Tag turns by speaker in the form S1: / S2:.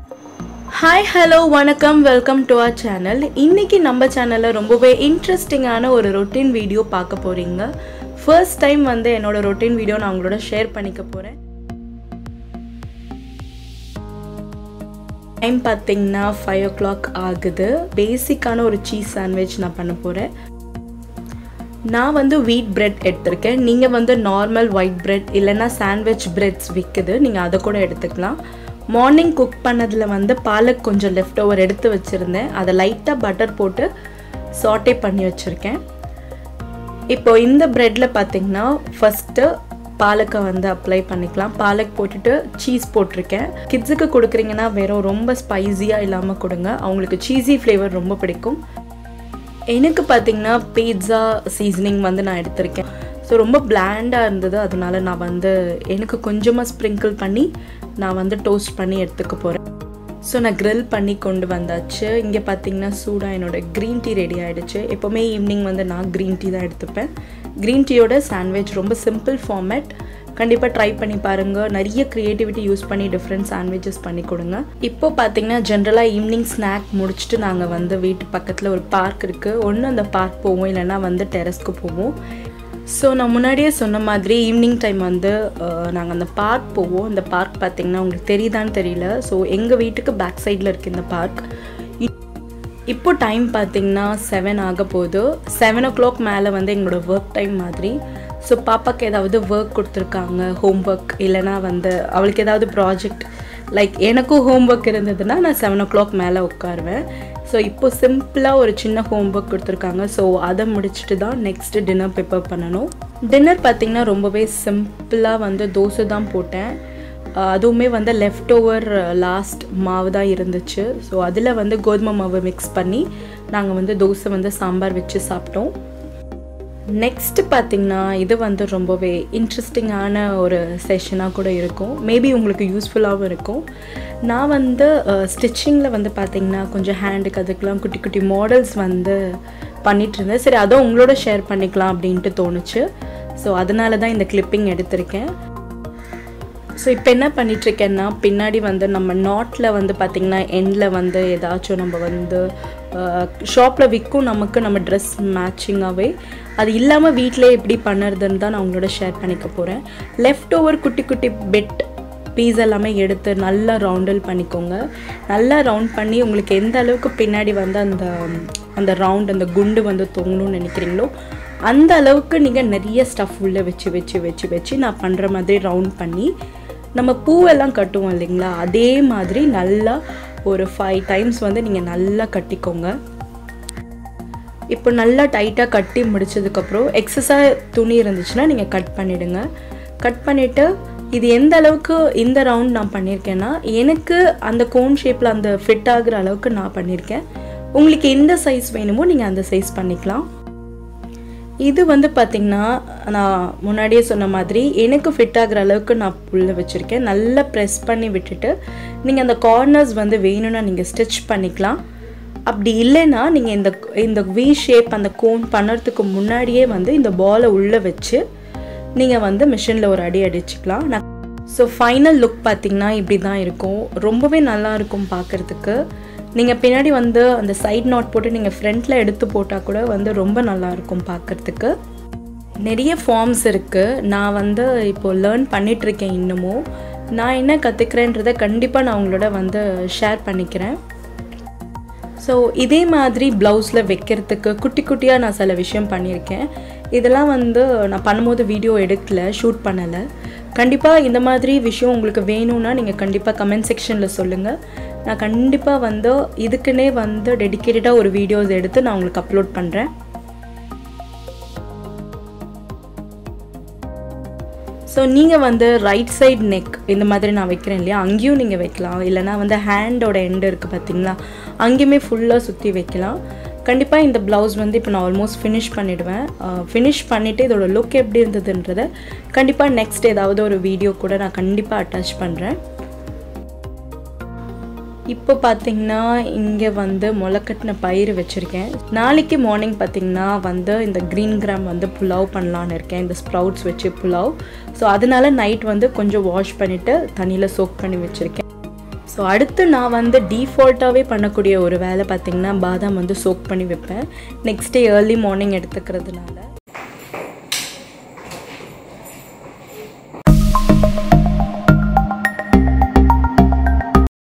S1: hi hello வணக்கம் welcome to our channel இன்னைக்கு நம்ம சேனலில் ரொம்பவே இன்ட்ரெஸ்டிங்கான ஒரு ரொட்டீன் வீடியோ பார்க்க போகிறீங்க ஃபர்ஸ்ட் டைம் வந்து என்னோட ரொட்டீன் வீடியோ நான் உங்களோட ஷேர் பண்ணிக்க போகிறேன் டைம் பார்த்தீங்கன்னா ஃபைவ் ஓ கிளாக் ஆகுது பேசிக்கான ஒரு சீஸ் சாண்ட்விச் நான் பண்ண போகிறேன் நான் வந்து வீட் பிரெட் எடுத்திருக்கேன் நீங்கள் வந்து நார்மல் ஒயிட் பிரெட் இல்லைன்னா சாண்ட்விச் பிரெட்ஸ் விற்குது நீங்கள் அதை கூட எடுத்துக்கலாம் மார்னிங் குக் பண்ணதில் வந்து பாலக் கொஞ்சம் லெஃப்ட் ஓவர் எடுத்து வச்சுருந்தேன் அதை லைட்டாக பட்டர் போட்டு சாட்டே பண்ணி வச்சுருக்கேன் இப்போ இந்த ப்ரெட்டில் பார்த்தீங்கன்னா ஃபஸ்ட்டு பாலக்கை வந்து அப்ளை பண்ணிக்கலாம் பாலக் போட்டுட்டு சீஸ் போட்டிருக்கேன் கிட்ஸுக்கு கொடுக்குறீங்கன்னா வெறும் ரொம்ப ஸ்பைஸியாக இல்லாமல் கொடுங்க அவங்களுக்கு சீஸி ஃப்ளேவர் ரொம்ப பிடிக்கும் எனக்கு பார்த்தீங்கன்னா பீட்சா சீசனிங் வந்து நான் எடுத்திருக்கேன் ஸோ ரொம்ப பிளாண்டாக இருந்தது அதனால நான் வந்து எனக்கு கொஞ்சமாக ஸ்ப்ரிங்கிள் பண்ணி நான் வந்து டோஸ்ட் பண்ணி எடுத்துக்க போகிறேன் ஸோ நான் grill பண்ணி கொண்டு வந்தாச்சு இங்கே பார்த்தீங்கன்னா சூடாக என்னோட க்ரீன் டீ ரெடி ஆகிடுச்சு எப்போவுமே ஈவினிங் வந்து நான் க்ரீன் டீ தான் எடுத்துப்பேன் க்ரீன் டீயோட சாண்ட்விச் ரொம்ப சிம்பிள் ஃபார்மேட் கண்டிப்பாக ட்ரை பண்ணி பாருங்கள் நிறைய க்ரியேட்டிவிட்டி யூஸ் பண்ணி டிஃப்ரெண்ட் சாண்ட்விச்சஸ் பண்ணி கொடுங்க இப்போ பார்த்தீங்கன்னா ஜென்ரலாக ஈவினிங் ஸ்நாக் முடிச்சுட்டு நாங்கள் வந்து வீட்டு பக்கத்தில் ஒரு பார்க் இருக்குது ஒன்று அந்த பார்க் போவோம் இல்லைன்னா வந்து டெரஸ்க்கு போவோம் ஸோ நான் முன்னாடியே சொன்ன மாதிரி ஈவினிங் டைம் வந்து நாங்கள் அந்த பார்க் போவோம் இந்த பார்க் பார்த்தீங்கன்னா உங்களுக்கு தெரியுதான்னு தெரியல ஸோ எங்கள் வீட்டுக்கு பேக் சைடில் இருக்குது இந்த பார்க் இப்போ டைம் பார்த்தீங்கன்னா செவன் ஆக போகுது செவன் ஓ கிளாக் மேலே வந்து எங்களோட ஒர்க் டைம் மாதிரி ஸோ பாப்பாக்கு ஏதாவது ஒர்க் கொடுத்துருக்காங்க ஹோம் ஒர்க் இல்லைனா வந்து அவளுக்கு ஏதாவது ப்ராஜெக்ட் லைக் எனக்கும் ஹோம் ஒர்க் இருந்ததுன்னா நான் செவன் ஓ கிளாக் மேலே உட்காருவேன் ஸோ இப்போ சிம்பிளாக ஒரு சின்ன ஹோம் ஒர்க் கொடுத்துருக்காங்க ஸோ அதை முடிச்சுட்டு தான் நெக்ஸ்ட்டு டின்னர் ப்ரிப்பேர் பண்ணணும் டின்னர் பார்த்திங்கன்னா ரொம்பவே சிம்பிளாக வந்து தோசை தான் போட்டேன் அஹ் அதுவுமே வந்து லெஃப்ட் ஓவர் லாஸ்ட் மாவு தான் இருந்துச்சு ஸோ அதில் வந்து கோதுமை மாவு மிக்ஸ் பண்ணி நாங்கள் வந்து தோசை வந்து சாம்பார் வச்சு சாப்பிட்டோம் நெக்ஸ்ட் பார்த்திங்கன்னா இது வந்து ரொம்பவே இன்ட்ரெஸ்டிங்கான ஒரு செஷனாக கூட இருக்கும் மேபி உங்களுக்கு யூஸ்ஃபுல்லாகவும் இருக்கும் நான் வந்து ஸ்டிச்சிங்கில் வந்து பார்த்திங்கன்னா கொஞ்சம் ஹேண்டுக்கு அதுக்கெலாம் குட்டி குட்டி மாடல்ஸ் வந்து பண்ணிகிட்டு இருந்தேன் சரி அதுவும் உங்களோட ஷேர் பண்ணிக்கலாம் அப்படின்ட்டு தோணுச்சு ஸோ அதனால தான் இந்த கிளிப்பிங் எடுத்திருக்கேன் ஸோ இப்போ என்ன பண்ணிகிட்ருக்கேன்னா பின்னாடி வந்து நம்ம நாட்டில் வந்து பார்த்திங்கன்னா எண்டில் வந்து ஏதாச்சும் நம்ம வந்து ஷாப்பில் விற்கும் நமக்கு நம்ம ட்ரெஸ் மேட்சிங்காகவே அது இல்லாமல் வீட்டிலே எப்படி பண்ணுறதுன்னு தான் நான் உங்களோட ஷேர் பண்ணிக்க போகிறேன் லெஃப்ட் ஓவர் குட்டி குட்டி பெட் பீஸ் எல்லாமே எடுத்து நல்லா ரவுண்டல் பண்ணிக்கோங்க நல்லா ரவுண்ட் பண்ணி உங்களுக்கு எந்த அளவுக்கு பின்னாடி வந்து அந்த அந்த ரவுண்ட் அந்த குண்டு வந்து தொங்கணும்னு நினைக்கிறீங்களோ அந்த அளவுக்கு நீங்கள் நிறைய ஸ்டஃப் உள்ளே வச்சு வச்சு வச்சு வச்சு நான் பண்ணுற மாதிரி ரவுண்ட் பண்ணி நம்ம பூவெல்லாம் கட்டுவோம் இல்லைங்களா அதே மாதிரி நல்லா ஒரு ஃபைவ் டைம்ஸ் வந்து நீங்கள் நல்லா கட்டிக்கோங்க இப்போ நல்லா டைட்டாக கட்டி முடிச்சதுக்கப்புறம் எக்ஸஸாக துணி இருந்துச்சுன்னா நீங்கள் கட் பண்ணிவிடுங்க கட் பண்ணிவிட்டு இது எந்த அளவுக்கு இந்த ரவுண்ட் நான் பண்ணியிருக்கேன்னா எனக்கு அந்த கோன் ஷேப்பில் அந்த ஃபிட் ஆகுற அளவுக்கு நான் பண்ணியிருக்கேன் உங்களுக்கு எந்த சைஸ் வேணுமோ நீங்கள் அந்த சைஸ் பண்ணிக்கலாம் இது வந்து பார்த்திங்கன்னா நான் முன்னாடியே சொன்ன மாதிரி எனக்கு ஃபிட் ஆகிற அளவுக்கு நான் புல்ல வச்சுருக்கேன் நல்லா ப்ரெஸ் பண்ணி விட்டுட்டு நீங்கள் அந்த கார்னர்ஸ் வந்து வேணும்னா நீங்கள் ஸ்டிச் பண்ணிக்கலாம் அப்படி இல்லைன்னா நீங்கள் இந்த இந்த வி ஷேப் அந்த கோன் பண்ணுறதுக்கு முன்னாடியே வந்து இந்த பாலை உள்ளே வச்சு நீங்கள் வந்து மிஷினில் ஒரு அடி அடிச்சுக்கலாம் நான் ஸோ ஃபைனல் லுக் பார்த்திங்கன்னா இப்படி தான் இருக்கும் ரொம்பவே நல்லா இருக்கும் பார்க்குறதுக்கு நீங்கள் பின்னாடி வந்து அந்த சைட் நாட் போட்டு நீங்கள் ஃப்ரண்ட்டில் எடுத்து போட்டால் கூட வந்து ரொம்ப நல்லாயிருக்கும் பார்க்குறதுக்கு நிறைய ஃபார்ம்ஸ் இருக்குது நான் வந்து இப்போது லேர்ன் பண்ணிகிட்ருக்கேன் இன்னமும் நான் என்ன கற்றுக்கிறேன்றதை கண்டிப்பாக நான் உங்களோட வந்து ஷேர் பண்ணிக்கிறேன் ஸோ இதே மாதிரி ப்ளவுஸில் வைக்கிறதுக்கு குட்டி குட்டியாக நான் சில விஷயம் பண்ணியிருக்கேன் இதெல்லாம் வந்து நான் பண்ணும்போது வீடியோ எடுக்கல ஷூட் பண்ணலை கண்டிப்பாக இந்த மாதிரி விஷயம் உங்களுக்கு வேணும்னா நீங்கள் கண்டிப்பாக கமெண்ட் செக்ஷனில் சொல்லுங்கள் நான் கண்டிப்பாக வந்து இதுக்குன்னே வந்து டெடிக்கேட்டடாக ஒரு வீடியோஸ் எடுத்து நான் உங்களுக்கு அப்லோட் பண்ணுறேன் ஸோ நீங்கள் வந்து ரைட் சைட் நெக் இந்த மாதிரி நான் வைக்கிறேன் இல்லையா அங்கேயும் நீங்கள் வைக்கலாம் இல்லைனா வந்து ஹேண்டோட எண்டு இருக்குது பார்த்தீங்களா அங்கேயுமே ஃபுல்லாக சுற்றி வைக்கலாம் கண்டிப்பாக இந்த ப்ளவுஸ் வந்து இப்போ நான் ஆல்மோஸ்ட் ஃபினிஷ் பண்ணிவிடுவேன் ஃபினிஷ் பண்ணிவிட்டு இதோட லுக் எப்படி இருந்ததுன்றதை கண்டிப்பாக நெக்ஸ்ட் ஏதாவது ஒரு வீடியோ கூட நான் கண்டிப்பாக அட்டாச் பண்ணுறேன் இப்போ பார்த்தீங்கன்னா இங்கே வந்து முளைக்கட்டின பயிர் வச்சுருக்கேன் நாளைக்கு மார்னிங் பார்த்தீங்கன்னா வந்து இந்த க்ரீன் கிராம் வந்து புலாவ் பண்ணலான்னு இருக்கேன் இந்த ஸ்ப்ரவுட்ஸ் வச்சு புலாவ் ஸோ அதனால நைட் வந்து கொஞ்சம் வாஷ் பண்ணிவிட்டு தண்ணியில் சோக் பண்ணி வச்சுருக்கேன் ஸோ ஸோ அடுத்து நான் வந்து டீஃபால்ட்டாகவே பண்ணக்கூடிய ஒரு வேலை பார்த்திங்கன்னா பாதாம் வந்து சோக் பண்ணி வைப்பேன் நெக்ஸ்ட் டே ஏர்லி மார்னிங் எடுத்துக்கிறதுனால